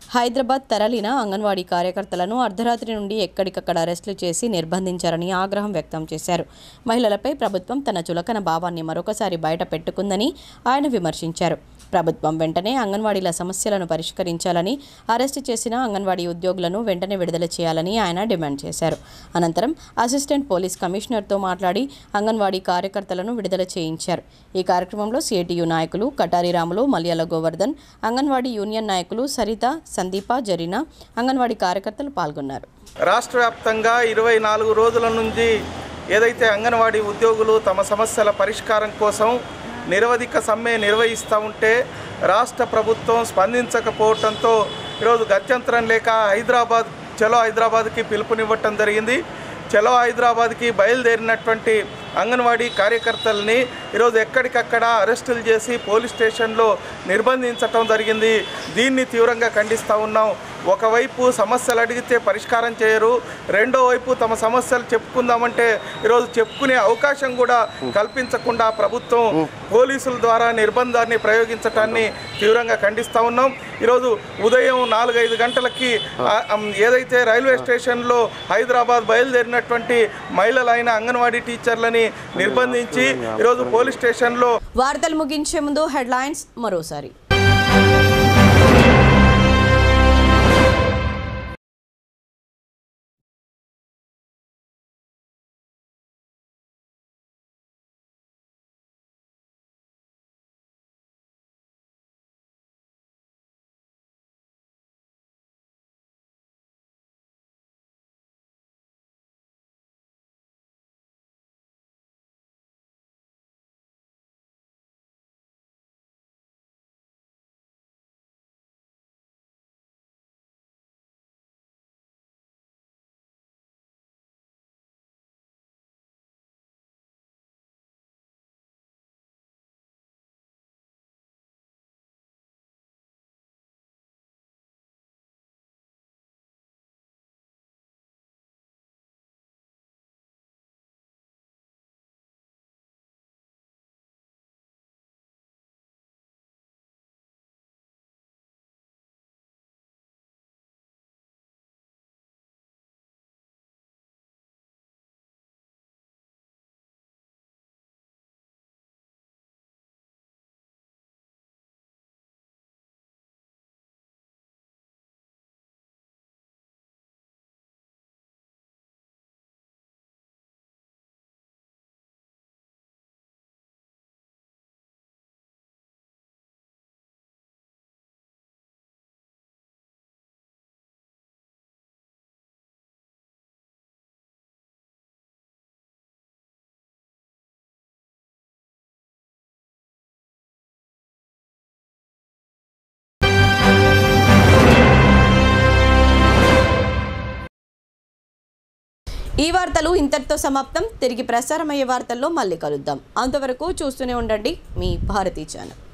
A: హైదరాబాద్ తరలిన అంగన్వాడీ కార్యకర్తలను అర్ధరాత్రి నుండి ఎక్కడికక్కడ అరెస్టులు చేసి నిర్బంధించారని ఆగ్రహం వ్యక్తం చేశారు మహిళలపై ప్రభుత్వం తన చులకన భావాన్ని మరొకసారి బయట పెట్టుకుందని ఆయన విమర్శించారు ప్రభుత్వం వెంటనే అంగన్వాడీల సమస్యలను పరిష్కరించాలని అరెస్టు చేసిన అంగన్వాడీ ఉద్యోగులను వెంటనే విడుదల చేయాలని ఆయన డిమాండ్ చేశారు అనంతరం అసిస్టెంట్ పోలీస్ కమిషనర్తో మాట్లాడి అంగన్వాడీ కార్యకర్తలను విడుదల చేయించారు ఈ కార్యక్రమంలో సిఐటియు నాయకులు కటారి రాములు మల్యాల గోవర్ధన్ అంగన్వాడీ యూనియన్ నాయకులు సరిత సందీప జరీనా అంగన్వాడీ కార్యకర్తలు పాల్గొన్నారు
P: రాష్ట్ర వ్యాప్తంగా ఇరవై నాలుగు రోజుల నుంచి ఏదైతే అంగన్వాడీ ఉద్యోగులు తమ సమస్యల పరిష్కారం కోసం నిరవధిక సమ్మె నిర్వహిస్తూ ఉంటే రాష్ట్ర ప్రభుత్వం స్పందించకపోవడంతో ఈరోజు గత్యంతరం లేక హైదరాబాద్ చలో హైదరాబాద్కి పిలుపునివ్వటం జరిగింది చలో హైదరాబాద్కి బయలుదేరినటువంటి అంగన్వాడీ కార్యకర్తల్ని ఈరోజు ఎక్కడికక్కడ అరెస్టులు చేసి పోలీస్ స్టేషన్లో నిర్బంధించటం జరిగింది దీన్ని తీవ్రంగా ఖండిస్తూ ఉన్నాం ఒకవైపు సమస్యలు అడిగితే పరిష్కారం చేయరు రెండో వైపు తమ సమస్యలు చెప్పుకుందామంటే ఈరోజు చెప్పుకునే అవకాశం కూడా కల్పించకుండా ప్రభుత్వం పోలీసుల ద్వారా నిర్బంధాన్ని ప్రయోగించటాన్ని తీవ్రంగా ఖండిస్తూ ఉన్నాం ఈరోజు ఉదయం నాలుగైదు గంటలకి ఆ, అమ్, ఏదైతే రైల్వే స్టేషన్లో హైదరాబాద్ బయలుదేరినటువంటి మహిళలైన అంగన్వాడీ టీచర్లని నిర్బంధించి ఈరోజు పోలీస్ స్టేషన్లో
A: వార్తలు ముగించే ముందు హెడ్లైన్స్ మరోసారి ఈ వార్తలు ఇంతటితో సమాప్తం తిరిగి ప్రసారమయ్యే వార్తల్లో మళ్ళీ కలుద్దాం అంతవరకు చూస్తూనే ఉండండి మీ భారతీ ఛానల్